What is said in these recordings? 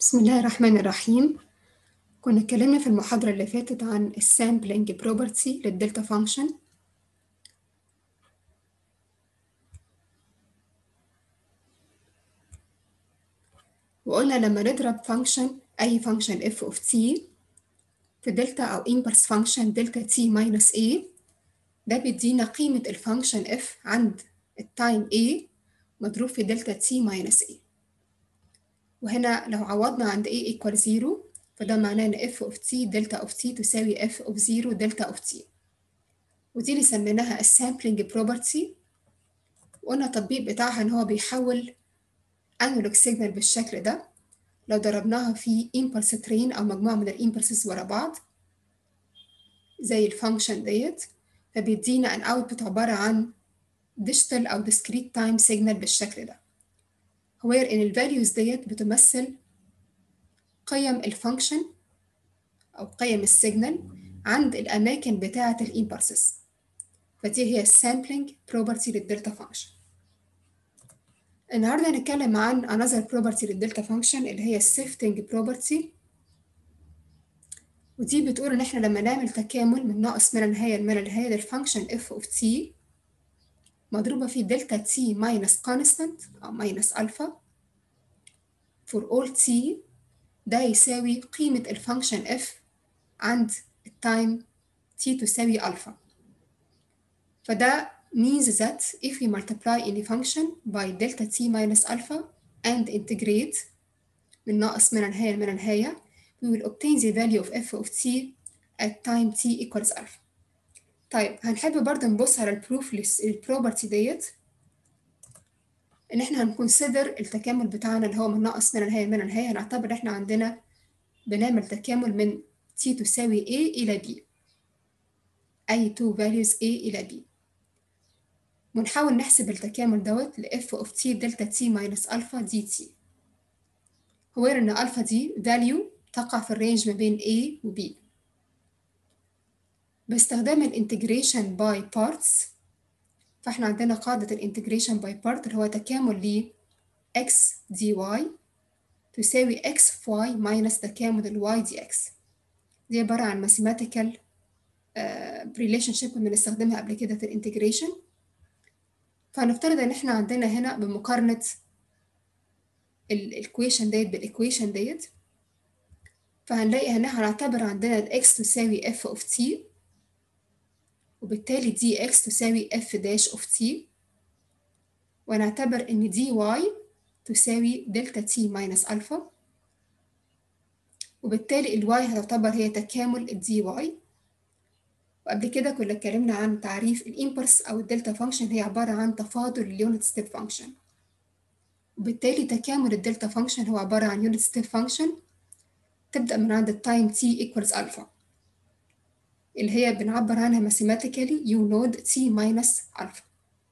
بسم الله الرحمن الرحيم كنا اتكلمنا في المحاضرة اللي فاتت عن السامبلينج بروبرتي للدلتا فانكشن وقلنا لما نضرب فانكشن أي فانكشن اف اوف تي في دلتا أو inverse فانكشن دلتا تي ماينس a ده بيدينا قيمة الفانكشن اف عند التايم a مضروب في دلتا تي ماينس a وهنا لو عوضنا عند a equal 0 فده معناه إن f of t دلتا of t تساوي f of 0 دلتا of t ودي اللي سميناها السامبلينج بروبرتي وقلنا التطبيق بتاعها إن هو بيحول انالوج سيجنال بالشكل ده لو ضربناها في impulse train أو مجموعة من الإمبلسز ورا بعض زي الفانكشن ديت فبيدينا ان output عبارة عن digital أو discrete time signal بالشكل ده where إن الفاليوز ديت بتمثل قيم الفانكشن أو قيم السيجنال عند الأماكن بتاعة الإمبلسز فدي هي السامبلينج بروبرتي للدلتا فانكشن النهارده هنتكلم عن another property للدلتا فانكشن اللي هي السيفتنج بروبرتي ودي بتقول ان احنا لما نعمل تكامل من ناقص من النهايه لما النهايه للفانكشن اف اوف تي مضروبه في دلتا تي ماينس كونستانت او ماينس الفا for all t ده يساوي قيمه الفانكشن اف عند التايم t تساوي الفا فده means that if we multiply any function by delta t minus alpha and integrate من ناقص من النهاية من النهاية we will obtain the value of f of t at time t equals alpha طيب هنحب برضه نبص على البروف البروبرتي ديت ان احنا هنكونسيدر التكامل بتاعنا اللي هو من ناقص من النهاية من النهاية هنعتبر احنا عندنا بنعمل تكامل من t تساوي a إلى b أي two values a إلى b ونحاول نحسب التكامل دوت ل f of t دلتا t minus alpha dt هو إن alpha دي value تقع في الرينج ما بين a و b باستخدام الانتجريشن باي بارتس فاحنا عندنا قاعدة الانتجريشن باي بارت اللي هو تكامل ل x dy تساوي x في y minus تكامل ال y dx دي عبارة عن mathematical uh, relationship بنستخدمها قبل كده في الانتجريشن فهنفترض ان احنا عندنا هنا بمقارنة الايكويشن ديت بالايكويشن ديت فهنلاقي هنا هنعتبر عندنا ال x تساوي f of t وبالتالي dx تساوي f dash of t ونعتبر ان dy تساوي دلتا t minus alpha وبالتالي ال y هتعتبر هي تكامل ال dy وقبل كده كنا اتكلمنا عن تعريف الإمبرس أو الدلتا فانكشن هي عبارة عن تفاضل اليونت ستيب فانكشن وبالتالي تكامل الدلتا فانكشن هو عبارة عن يونت ستيب فانكشن تبدأ من عند التايم t equals ألفا اللي هي بنعبر عنها mathematically u node t minus ألفا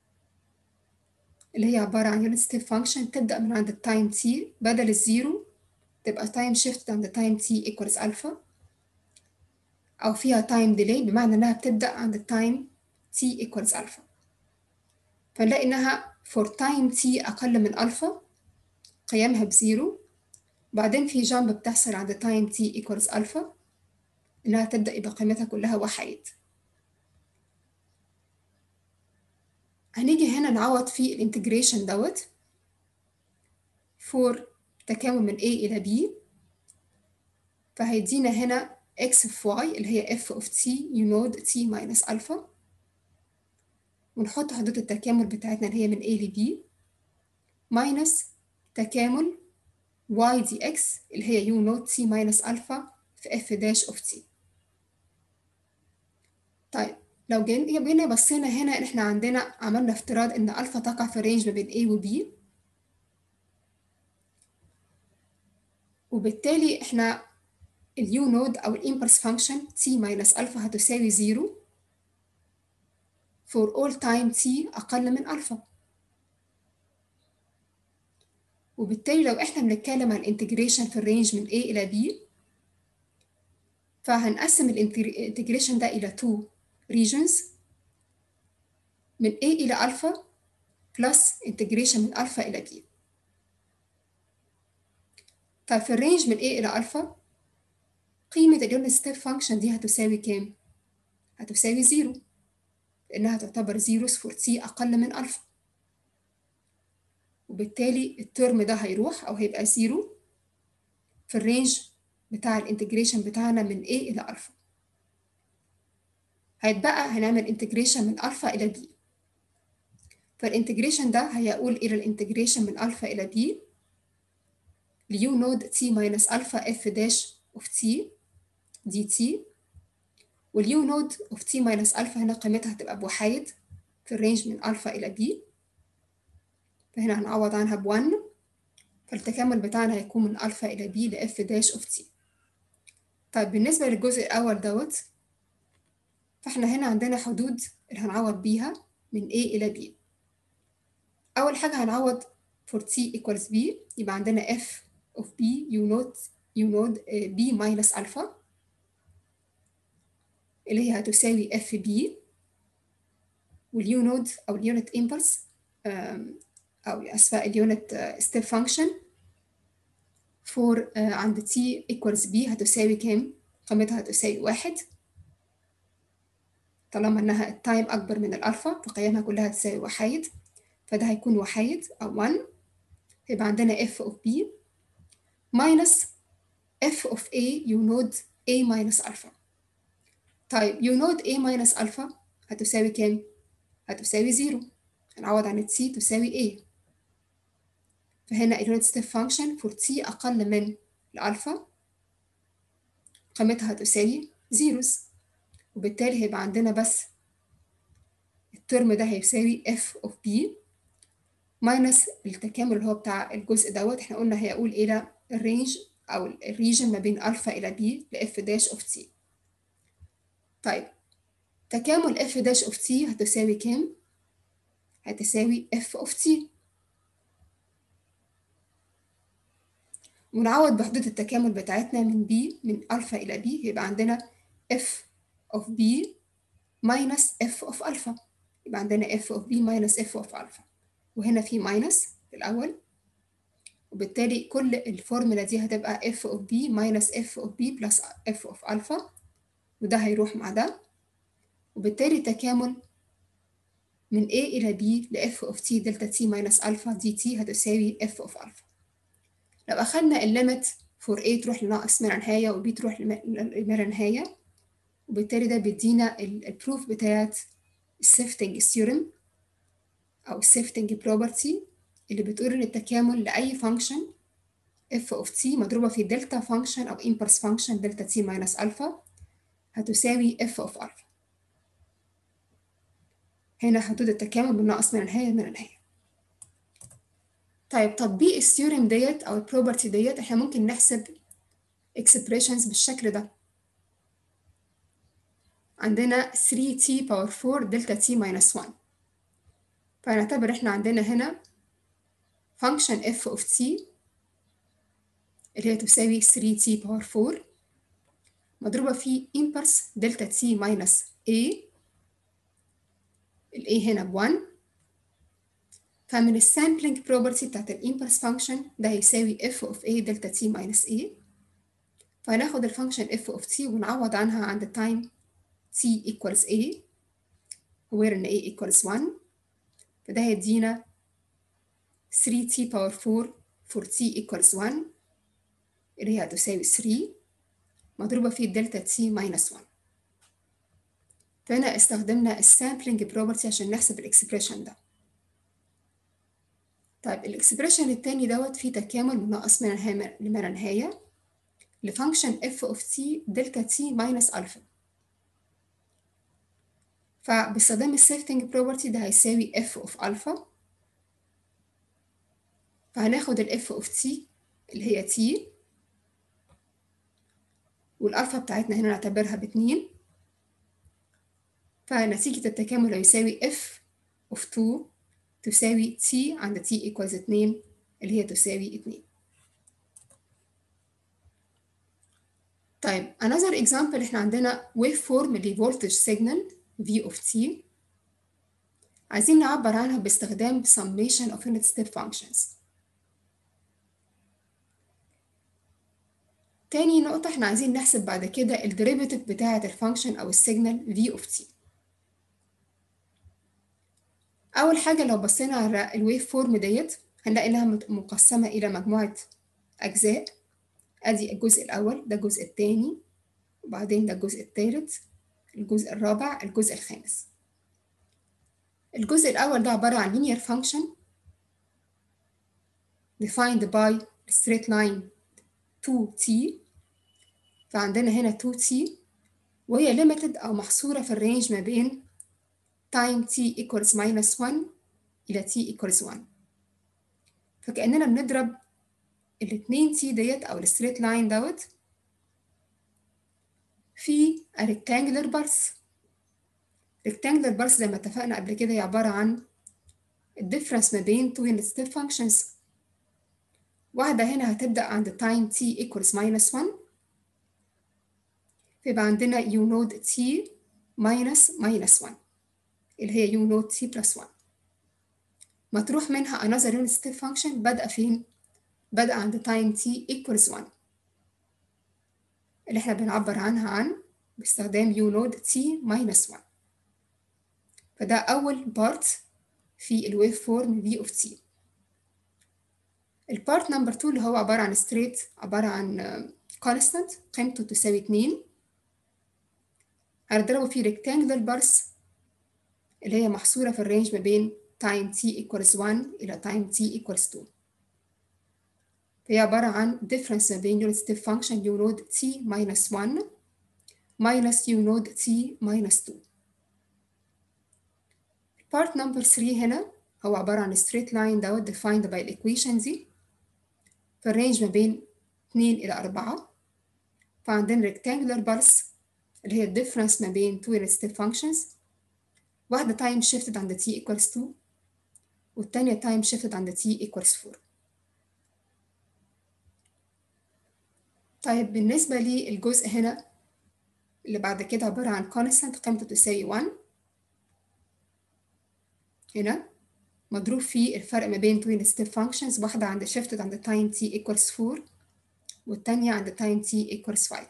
اللي هي عبارة عن يونت ستيب فانكشن تبدأ من عند التايم t بدل الزيرو تبقى تايم شيفت عند تايم t equals ألفا أو فيها time delay بمعنى إنها بتبدأ عند التايم t equals ألفا فنلاقي إنها for time t أقل من ألفا قيمها بزيرو بعدين في جامب بتحصل عند time t equals ألفا إنها تبدأ يبقى قيمتها كلها وحيد هنيجي هنا نعوض في الانتجريشن دوت for تكامل من a إلى b فهيدينا هنا x في y اللي هي f of t u node t minus alpha ونحط حدود التكامل بتاعتنا اللي هي من a ل b minus تكامل y dx اللي هي u node t minus alpha في f dash of t طيب لو جينا بصينا هنا احنا عندنا عملنا افتراض ان الفا تقع في الرينج ما بين a و b وبالتالي احنا اليو نود أو الإمبلس فانكشن t minus ألفا هتساوي زيرو for all time t أقل من ألفا وبالتالي لو إحنا بنتكلم عن الانتجريشن في الرينج من a إلى b فهنقسم الانتجريشن ده إلى two regions من a إلى ألفا plus integration من ألفا إلى b طيب في الرينج من A إلى ألفا قيمة اليونت ستيب فانكشن دي هتساوي كام؟ هتساوي زيرو لأنها تعتبر زيروز فور تي أقل من ألفا وبالتالي الترم ده هيروح أو هيبقى زيرو في الرينج بتاع الانتجريشن بتاعنا من A إلى ألفا هيتبقى هنعمل انتجريشن من ألفا إلى B فالانتجريشن ده هيقول إلى الانتجريشن من ألفا إلى B ليو نود t minus ألفا f داش of t dt واليو نود of t minus ألفا هنا قيمتها هتبقى بوحايد في الرينج من ألفا إلى B فهنا هنعوض عنها بوان فالتكامل بتاعنا هيكون من ألفا إلى B ل f داش of t طيب بالنسبة للجزء الأول دوت فاحنا هنا عندنا حدود اللي هنعوض بيها من A إلى B أول حاجة هنعوض for t equals B يبقى عندنا f of B u نود u نود B minus ألفا اللي هي هتساوي اف بي واليو نود او اليونت امبلس او اسفه اليونت ستيب فانكشن فور عند تي ايكوالز بي هتساوي كام؟ قيمتها هتساوي واحد طالما انها التايم اكبر من الالفا فقيمها كلها تساوي وحايد فده هيكون وحايد او 1 يبقى عندنا اف اوف بي ماينس اف اوف اي يو نود a ماينس الفا طيب يو نود a ماينس ألفا هتساوي كام؟ هتساوي زيرو هنعوض عن t تساوي a فهنا اليونت ستيب فانكشن فور t أقل من الألفا قيمتها هتساوي زيروز وبالتالي هيبقى عندنا بس الترم ده هيساوي f of b ماينس التكامل اللي هو بتاع الجزء دوت احنا قلنا هيقول إلى الرينج أو الريجن ما بين ألفا إلى b ل f داش of t طيب تكامل f داش of t هتساوي كام؟ هتساوي f of t ونعوض بحدود التكامل بتاعتنا من b من ألفا إلى b يبقى عندنا f of b minus f of ألفا يبقى عندنا f of b minus f of ألفا وهنا في minus في الأول وبالتالي كل الفورمولا دي هتبقى f of b minus f of b plus f of ألفا وده هيروح مع ده وبالتالي تكامل من A إلى B ل F of T دلتا T minus ألفا dt هتساوي F of ألفا لو أخدنا الليمت for A تروح لناقص ما لا نهاية و B تروح لما لا نهاية وبالتالي ده بيدينا البروف بتاعت السيفتنج ثيورم أو السيفتنج بروبرتي اللي بتقول إن التكامل لأي فانكشن F of T مضروبة في دلتا فانكشن أو impulse فانكشن دلتا T minus ألفا هتساوي f of alpha هنا حدود التكامل بالناقص من النهاية من النهاية طيب تطبيق الثيورم ديت أو البروبرتي ديت احنا ممكن نحسب expressions بالشكل ده عندنا 3t باور 4 دلتا t minus 1 فنعتبر احنا عندنا هنا function f of t اللي هي تساوي 3t باور 4 مضروبة في impulse دلتا تي ماينس A ال A هنا بوان فمن السامبلينج بروبرتي بتاعت الامبلس فانكشن ده هيساوي f of A دلتا تي ماينس A فهناخد الفانكشن f of t ونعوض عنها عند التايم t equals A where ان A equals 1 فده هيدينا 3t باور 4 for t equals 1 اللي هي هتساوي 3 مضروبة في دلتا تي ماينس 1 فهنا استخدمنا السامبلينج بروبرتي عشان نحسب الاكسبريشن ده طيب الاكسبريشن التاني دوت فيه تكامل من ناقص من النهاية لما لا نهاية لفانكشن f of t دلتا تي ماينس ألفا فباستخدام السيفتنج بروبرتي ده هيساوي f of ألفا فهناخد ال f of t اللي هي t والألفا بتاعتنا هنا نعتبرها باتنين فنتيجة التكامل هيساوي f of 2 تساوي t عند t equals 2 اللي هي تساوي 2 طيب another example احنا عندنا waveform لvoltage signal v of t عايزين نعبر عنها باستخدام summation of unit step functions تاني نقطة احنا عايزين نحسب بعد كده الديريفيتيف بتاعة الفانكشن أو السيجنال v of t أول حاجة لو بصينا على الويف فورم ديت هنلاقي إنها مقسمة إلى مجموعة أجزاء أدي الجزء الأول ده الجزء التاني وبعدين ده الجزء التالت الجزء الرابع الجزء الخامس الجزء الأول ده عبارة عن linear function defined by straight line 2t فعندنا هنا 2t وهي limited أو محصورة في الرينج ما بين time t equals minus 1 إلى t equals 1 فكأننا بنضرب الاتنين t ديت أو الستريت لاين دوت في rectangular pulse rectangular pulse زي ما اتفقنا قبل كده هي عبارة عن الديفرنس ما بين two unit step functions واحدة هنا هتبدأ عند time t equals minus 1 فيبقى عندنا u node t minus minus 1 اللي هي u node t plus 1 مطروح منها another unit step function بدأ فين؟ بدأ عند time t equals 1 اللي احنا بنعبر عنها عن باستخدام u node t minus 1 فده أول بارت في الويف فورم v of t البارت نمبر 2 اللي هو عبارة عن ستريت عبارة عن constant قيمته تساوي 2 هنضربه في rectangular pulse اللي هي محصورة في الرينج ما بين time t equals 1 إلى time t equals 2 فهي عبارة عن difference ما بين unit step function u node t minus 1 minus u node t minus 2 part number 3 هنا هو عبارة عن straight line دوت defined by الإيكويشن دي في الرينج ما بين 2 إلى 4 فعندنا rectangular pulse اللي هي difference ما بين two unit step functions واحدة time shifted عند t equals 2 والتانية time shifted عند t equals 4 طيب بالنسبة للجزء هنا اللي بعد كده عبارة عن constant قيمته تساوي 1 هنا مضروب في الفرق ما بين twin step functions واحدة عند shifted عند time t equals 4 والتانية عند time t equals 5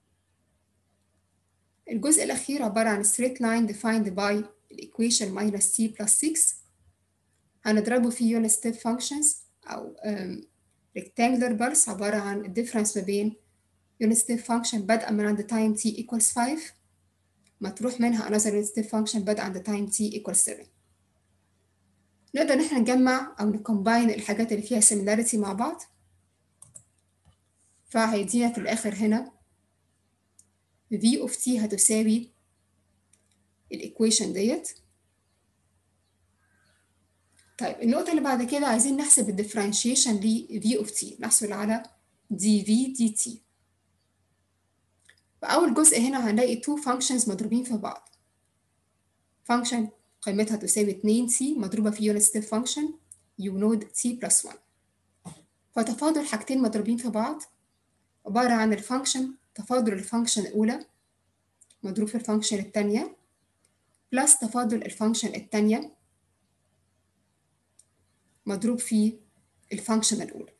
الجزء الأخير عبارة عن straight line defined by equation minus t plus 6 هنضربه في unit step functions أو um, rectangular pulse عبارة عن الديفرنس ما بين unit step function بادئة من عند time t equals 5 مطروح منها another unit step function بادئة عند time t equals 7 نقدر إن احنا نجمع أو نكومباين الحاجات اللي فيها similarity مع بعض فهيدينا في الآخر هنا v of t هتساوي الإيكويشن ديت طيب النقطة اللي بعد كده عايزين نحسب الديفرنشيشن ل v of t نحصل على dv dt فأول جزء هنا هنلاقي two functions مضروبين في بعض function قيمتها تساوي 2t مضروبة في unit step function u node t plus 1 فتفاضل حاجتين مضروبين في بعض عبارة عن الفانكشن تفاضل الفانكشن الأولى مضروب في الفانكشن التانية بلس تفاضل الفانكشن التانية مضروب في الفانكشن الأولى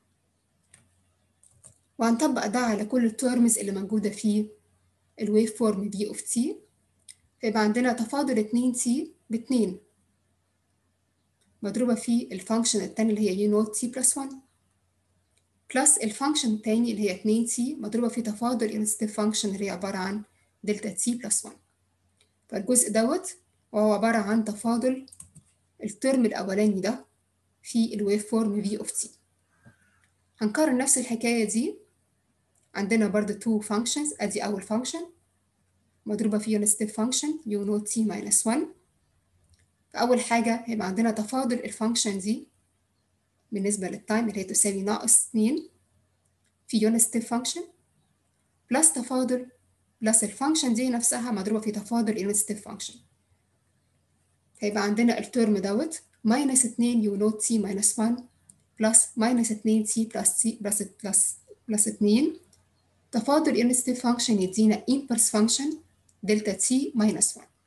وهنطبق ده على كل التيرمز اللي موجودة في الويف فورم v of t فيبقى عندنا تفاضل 2t باتنين مضروبة في الفانكشن التانية اللي هي u نوت t plus 1 بلس الفانكشن التاني اللي هي 2t مضروبة في تفاضل unit step function اللي هي عبارة عن دلتا t plus 1 فالجزء دوت وهو عبارة عن تفاضل الترم الأولاني ده في الويف فورم v of t هنكرر نفس الحكاية دي عندنا برضه two functions أدي أول function مضروبة في unit step function u نوت t minus 1 فأول حاجة هيبقى عندنا تفاضل الفانكشن دي بالنسبة للتايم اللي هي تساوي ناقص 2 في unit step function بلس تفاضل بلس الفانكشن دي نفسها مضروبة في تفاضل unit step function هيبقى عندنا الترم دوت minus 2 u نوت t minus 1 بلس minus 2 t بلس t بلس بلس بلس 2 تفاضل unit step function يدينا impulse function دلتا t minus 1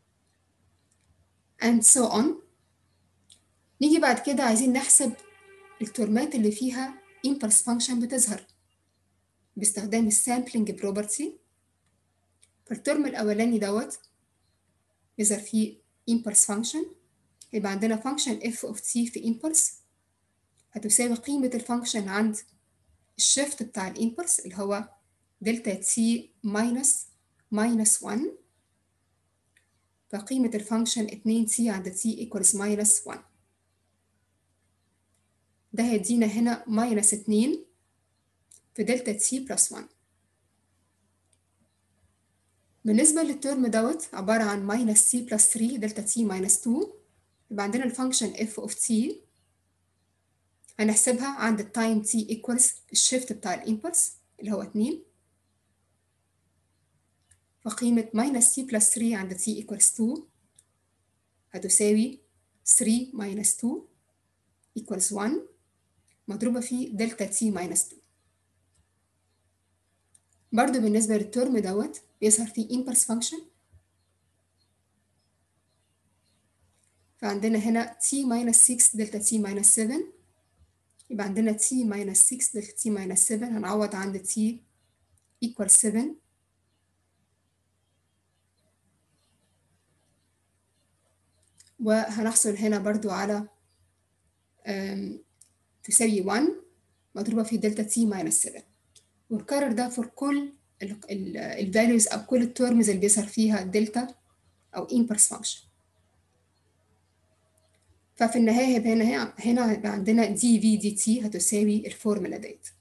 and so on نيجي بعد كده عايزين نحسب الترمات اللي فيها impulse function بتظهر باستخدام السامبلينج بروبرتي فالترم الأولاني دوت يظهر فيه impulse function يبقى عندنا function f of t في impulse هتساوي قيمة الفانكشن عند الشيفت بتاع الامبلس اللي هو دلتا تي ماينس ماينس 1 فقيمة الفانكشن 2 تي عند تي ايكوالز ماينس 1 ده هيدينا هنا ماينس 2 في دلتا تي بلس 1 بالنسبة للترم دوت عبارة عن ماينس تي بلس 3 دلتا تي ماينس 2 يبقى عندنا الفانكشن اف اوف تي هنحسبها عند التايم تي ايكوالز الشيفت بتاع الامبلس اللي هو 2 فقيمة minus t plus 3 عند t equals 2 هتساوي 3 minus 2 equals 1 مضروبة في دلتا t minus 2 برضو بالنسبة للترم دوت بيظهر فيه impulse function فعندنا هنا t minus 6 دلتا t minus 7 يبقى عندنا t minus 6 دلتا t minus 7 هنعوض عند t equals 7 وهنحصل هنا برضو على تساوي 1 مضروبة في دلتا تي ماينس 7 ونكرر ده for كل الفاليوز أو كل الترمز اللي بيظهر فيها دلتا أو inverse function ففي النهاية هيبقى هنا هنا هيبقى عندنا دي في دي تي هتساوي الفورمولا ديت